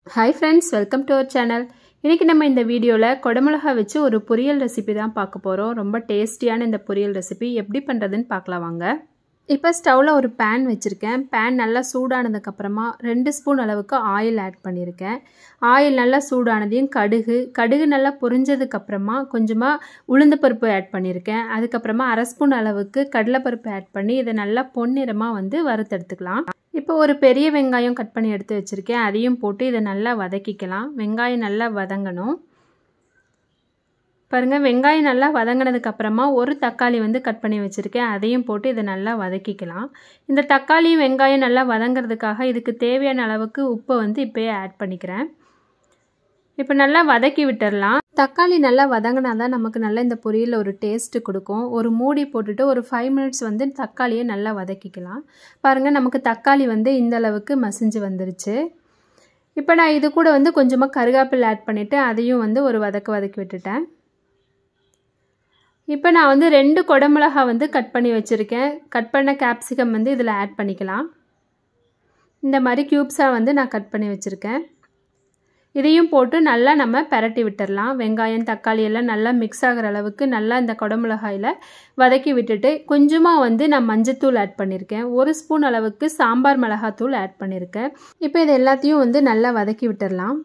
hi friends welcome to our channel இன்றைக்கி நம்ம இந்த வீடியோவில் குடமிளகா வச்சு ஒரு பொரியல் ரெசிபி தான் பார்க்க போகிறோம் ரொம்ப டேஸ்டியான இந்த பொரியல் ரெசிபி எப்படி பண்ணுறதுன்னு பார்க்கலாம் வாங்க இப்போ ஸ்டவ்வில் ஒரு பேன் வச்சுருக்கேன் பேன் நல்லா சூடானதுக்கப்புறமா ரெண்டு ஸ்பூன் அளவுக்கு ஆயில் ஆட் பண்ணியிருக்கேன் ஆயில் நல்லா சூடானதையும் கடுகு கடுகு நல்லா பொரிஞ்சதுக்கப்புறமா கொஞ்சமாக உளுந்து பருப்பு ஆட் பண்ணியிருக்கேன் அதுக்கப்புறமா அரை ஸ்பூன் அளவுக்கு கடலைப்பருப்பு ஆட் பண்ணி இதை நல்லா பொன்னிறமாக வந்து வறுத்தெடுத்துக்கலாம் இப்போ ஒரு பெரிய வெங்காயம் கட் பண்ணி எடுத்து வச்சுருக்கேன் அதையும் போட்டு இதை நல்லா வதக்கிக்கலாம் வெங்காயம் நல்லா வதங்கணும் பாருங்கள் வெங்காயம் நல்லா வதங்கினதுக்கப்புறமா ஒரு தக்காளி வந்து கட் பண்ணி வச்சுருக்கேன் அதையும் போட்டு இதை நல்லா வதக்கிக்கலாம் இந்த தக்காளியும் வெங்காயம் நல்லா வதங்கிறதுக்காக இதுக்கு தேவையான அளவுக்கு உப்பை வந்து இப்போயே ஆட் பண்ணிக்கிறேன் இப்போ நல்லா வதக்கி விட்டுடலாம் தக்காளி நல்லா வதங்கினா தான் நமக்கு நல்லா இந்த பொரியலில் ஒரு டேஸ்ட்டு கொடுக்கும் ஒரு மூடி போட்டுட்டு ஒரு ஃபைவ் மினிட்ஸ் வந்து தக்காளியை நல்லா வதக்கிக்கலாம் பாருங்கள் நமக்கு தக்காளி வந்து இந்த அளவுக்கு மசிஞ்சு வந்துருச்சு இப்போ நான் இது கூட வந்து கொஞ்சமாக கருகாப்பில் ஆட் பண்ணிவிட்டு அதையும் வந்து ஒரு வதக்க வதக்கி விட்டுட்டேன் இப்போ நான் வந்து ரெண்டு குடமிளகா வந்து கட் பண்ணி வச்சுருக்கேன் கட் பண்ண கேப்சிகம் வந்து இதில் ஆட் பண்ணிக்கலாம் இந்த மாதிரி க்யூப்ஸாக வந்து நான் கட் பண்ணி வச்சுருக்கேன் இதையும் போட்டு நல்லா நம்ம பரட்டி விட்டுடலாம் வெங்காயம் தக்காளி எல்லாம் நல்லா மிக்ஸ் ஆகிற அளவுக்கு நல்லா இந்த குடமிளகாயில் வதக்கி விட்டுட்டு கொஞ்சமாக வந்து நான் மஞ்சத்தூள் ஆட் பண்ணியிருக்கேன் ஒரு ஸ்பூன் அளவுக்கு சாம்பார் மிளகாத்தூள் ஆட் பண்ணியிருக்கேன் இப்போ இது எல்லாத்தையும் வந்து நல்லா வதக்கி விட்டுடலாம்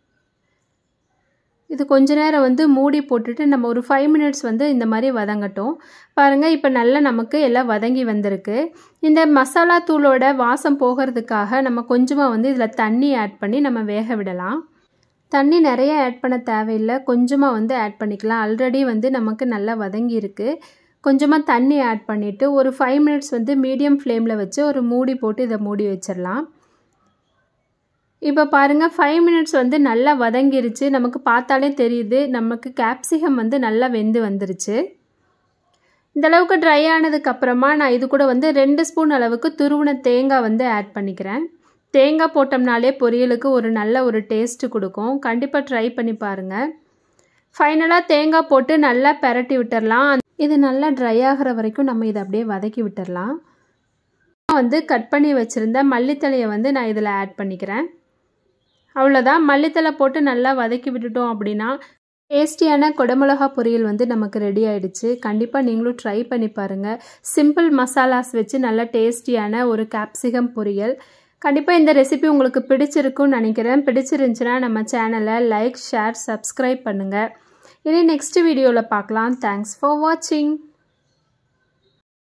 இது கொஞ்ச நேரம் வந்து மூடி போட்டுட்டு நம்ம ஒரு ஃபைவ் மினிட்ஸ் வந்து இந்த மாதிரி வதங்கட்டும் பாருங்கள் இப்போ நல்லா நமக்கு எல்லாம் வதங்கி வந்திருக்கு இந்த மசாலா தூளோட வாசம் போகிறதுக்காக நம்ம கொஞ்சமாக வந்து இதில் தண்ணி ஆட் பண்ணி நம்ம வேக விடலாம் தண்ணி நிறைய ஆட் பண்ண தேவையில்லை கொஞ்சமாக வந்து ஆட் பண்ணிக்கலாம் ஆல்ரெடி வந்து நமக்கு நல்லா வதங்கி இருக்குது கொஞ்சமாக தண்ணி ஆட் பண்ணிவிட்டு ஒரு ஃபைவ் மினிட்ஸ் வந்து மீடியம் ஃப்ளேமில் வச்சு ஒரு மூடி போட்டு இதை மூடி வச்சிடலாம் இப்போ பாருங்கள் ஃபைவ் மினிட்ஸ் வந்து நல்லா வதங்கிருச்சு நமக்கு பார்த்தாலே தெரியுது நமக்கு கேப்சிகம் வந்து நல்லா வெந்து வந்துருச்சு இந்த அளவுக்கு ட்ரை ஆனதுக்கப்புறமா நான் இது கூட வந்து ரெண்டு ஸ்பூன் அளவுக்கு துருவின தேங்காய் வந்து ஆட் பண்ணிக்கிறேன் தேங்காய் போட்டோம்னாலே பொரியலுக்கு ஒரு நல்ல ஒரு டேஸ்ட்டு கொடுக்கும் கண்டிப்பாக ட்ரை பண்ணி பாருங்கள் ஃபைனலாக தேங்காய் போட்டு நல்லா பெரட்டி விட்டுடலாம் இது நல்லா ட்ரை ஆகிற வரைக்கும் நம்ம இதை அப்படியே வதக்கி விட்டுடலாம் வந்து கட் பண்ணி வச்சுருந்த மல்லித்தலையை வந்து நான் இதில் ஆட் பண்ணிக்கிறேன் அவ்வளோதான் மல்லித்தலை போட்டு நல்லா வதக்கி விட்டுட்டோம் அப்படின்னா டேஸ்டியான குடமிளகா பொரியல் வந்து நமக்கு ரெடி ஆயிடுச்சு கண்டிப்பாக நீங்களும் ட்ரை பண்ணி பாருங்கள் சிம்பிள் மசாலாஸ் வச்சு நல்ல டேஸ்டியான ஒரு கேப்சிகம் பொரியல் கண்டிப்பாக இந்த ரெசிபி உங்களுக்கு பிடிச்சிருக்குன்னு நினைக்கிறேன் பிடிச்சிருந்துச்சுன்னா நம்ம சேனலை லைக் ஷேர் சப்ஸ்கிரைப் பண்ணுங்கள் இனி நெக்ஸ்ட் வீடியோவில் பார்க்கலாம் தேங்க்ஸ் ஃபார் வாட்சிங்